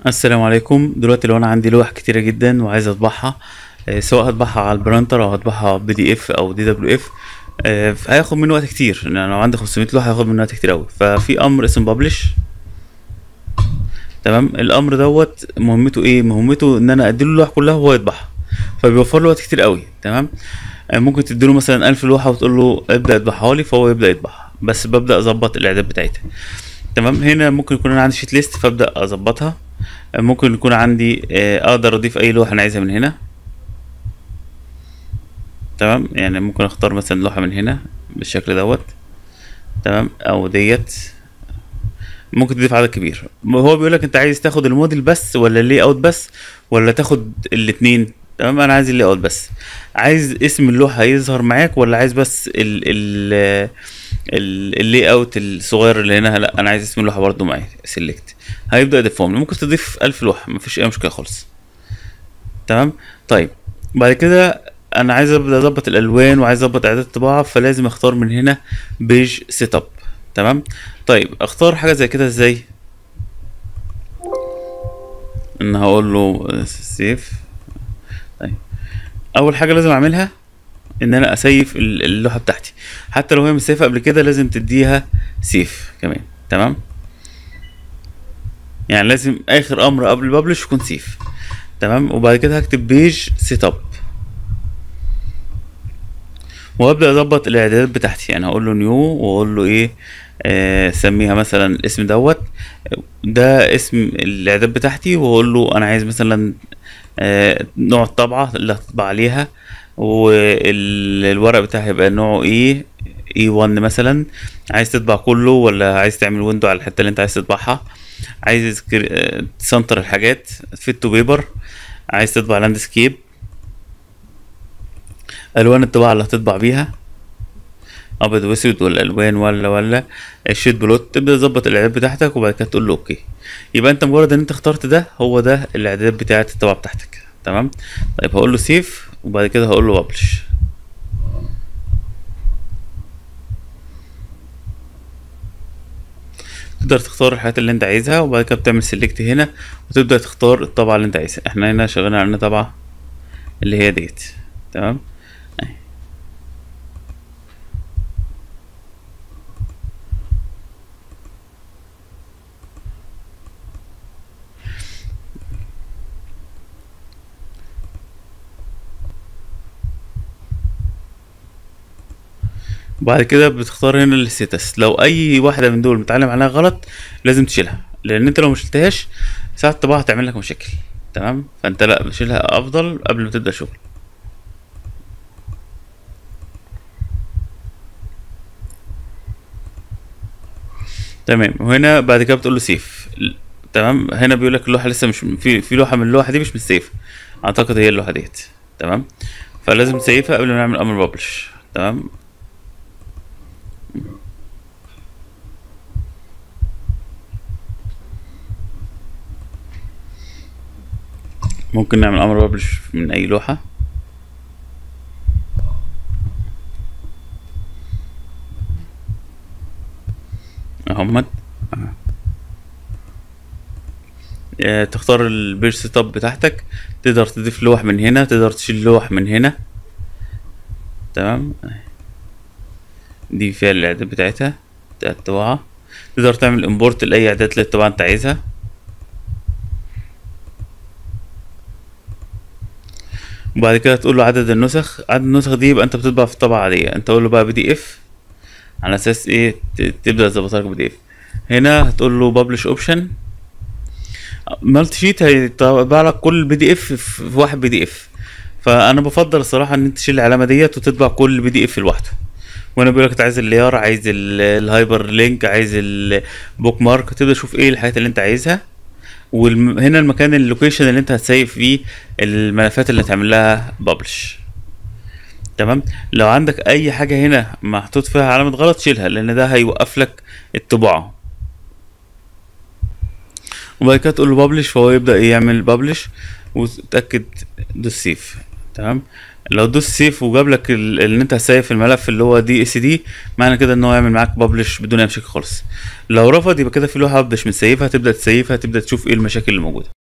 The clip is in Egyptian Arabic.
السلام عليكم دلوقتي لو انا عندي لوح كتيره جدا وعايز اطبعها آه، سواء هطبعها على البرانتر او هطبعها بي دي اف او دي دبليو اف هياخد مني وقت كتير يعني لو عندي 500 لوحه هياخد مني وقت كتير قوي ففي امر اسمه ببلش تمام الامر دوت مهمته ايه مهمته ان انا اديله اللوحه كلها وهو يطبعها فبيوفر له وقت كتير قوي تمام آه، ممكن تديله مثلا 1000 لوحه وتقول له ابدا اطبعها لي فهو يبدا يطبعها بس ببدا اظبط الاعداد بتاعتها تمام هنا ممكن يكون انا عندي شيت ليست فابدا اظبطها آه، ممكن يكون عندي آه، اقدر اضيف اي لوحه انا عايزها من هنا تمام يعني ممكن اختار مثلا لوحه من هنا بالشكل دوت تمام او ديت ممكن تضيف عدد كبير هو بيقول لك انت عايز تاخد الموديل بس ولا اللي اوت بس ولا تاخد الاتنين تمام انا عايز اللي اوت بس عايز اسم اللوحه يظهر معاك ولا عايز بس ال ال اللي اوت الصغير اللي هنا لا انا عايز اسم اللوحه برضو معايا سيلكت هيبدا يضيفهم لي. ممكن تضيف ألف لوحه مفيش اي مشكله خالص تمام طيب بعد كده انا عايز ابدا اظبط الالوان وعايز اظبط اعداد الطباعه فلازم اختار من هنا بيج سيت اب تمام طيب اختار حاجه زي كده ازاي ان هقول له سيف طيب اول حاجه لازم اعملها ان انا اسيف ال- اللوحه بتاعتي حتى لو هي مسيفه قبل كده لازم تديها سيف كمان تمام يعني لازم اخر امر قبل الببلش يكون سيف تمام وبعد كده هكتب بيج سيت اب وابدا اظبط الاعدادات بتاعتي يعني هقول له نيو واقول له ايه آه سميها مثلا الاسم دوت ده اسم الاعداد بتاعتي واقول له انا عايز مثلا آه نوع الطبعه اللي هتطبع عليها والورق بتاعي هيبقى نوعه ايه اي 1 مثلا عايز تطبع كله ولا عايز تعمل ويندو على الحته اللي انت عايز تطبعها عايز كر- آه، تسنتر الحاجات فيت تو بيبر عايز تطبع لاندسكيب الوان الطباعه اللي هتطبع بيها ابيض واسود ولا الوان ولا ولا الشيت بلوت تبدا تظبط الاعداد بتاعتك وبعد كده تقول له اوكي يبقى انت مجرد ان انت اخترت ده هو ده الاعداد بتاعت الطباعه بتاعتك تمام طيب هقول له سيف وبعد كده هقول له ببلش تقدر تختار الحاجات اللي انت عايزها وبعد كده بتعمل سيلكت هنا وتبدا تختار الطبعه اللي انت عايزها احنا هنا شغالين على طبعه اللي هي ديت تمام اهي. وبعد كده بتختار هنا الستاتس لو اي واحده من دول متعلم عليها غلط لازم تشيلها لان انت لو مش شلتهاش ساعه الطباعه هتعمل لك مشاكل تمام فانت لا شيلها افضل قبل ما تبدا شغل تمام وهنا بعد كده بتقول له سيف ل- تمام هنا بيقول لك اللوحه لسه مش في في لوحه من اللوحه دي مش متسيف اعتقد هي اللوحه ديت تمام فلازم تسيفها قبل ما نعمل امر ببلش تمام ممكن نعمل امر ببلش من اي لوحه اهمت آه، تختار البيج سيت اب بتاعتك تقدر تضيف لوح من هنا تقدر تشيل لوح من هنا تمام دي فيها الاعداد بتاعتها بتاعت الطباعة تقدر تعمل امبورت لاي اعداد للطباعة انت عايزها وبعد كده تقول له عدد النسخ عدد النسخ دي يبقى انت بتطبع في طبعة عادية انت تقول له بقى بي دي اف على اساس ايه ت- تبدا تظبطها لك بي دي اف هنا هتقول له ببلش اوبشن مالتي شيت هيطبع لك كل بي دي اف في واحد بي دي اف فانا بفضل الصراحه ان انت تشيل العلامه ديت وتطبع كل بي دي اف لوحده وانا بقول لك انت عايز الليار عايز ال- الهايبر لينك عايز البوك مارك تبدا تشوف ايه الحاجات اللي انت عايزها وهنا المكان اللوكيشن اللي انت هتسيف فيه الملفات اللي هتعمل لها ببلش تمام لو عندك اي حاجه هنا محطوط فيها علامه غلط شيلها لان ده هيوقف لك الطباعه وبعد كده تقول له ببلش فهو يبدا يعمل ببلش وتاكد دوس سيف تمام لو دوس سيف وجاب لك ال- ان انت هتسيف الملف اللي هو دي اس دي معنى كده ان هو يعمل معاك ببلش بدون اي مشاكل خالص لو رفض يبقى كده في لوحه مش متسيفها تبدا تسيفها تبدا تشوف ايه المشاكل اللي موجوده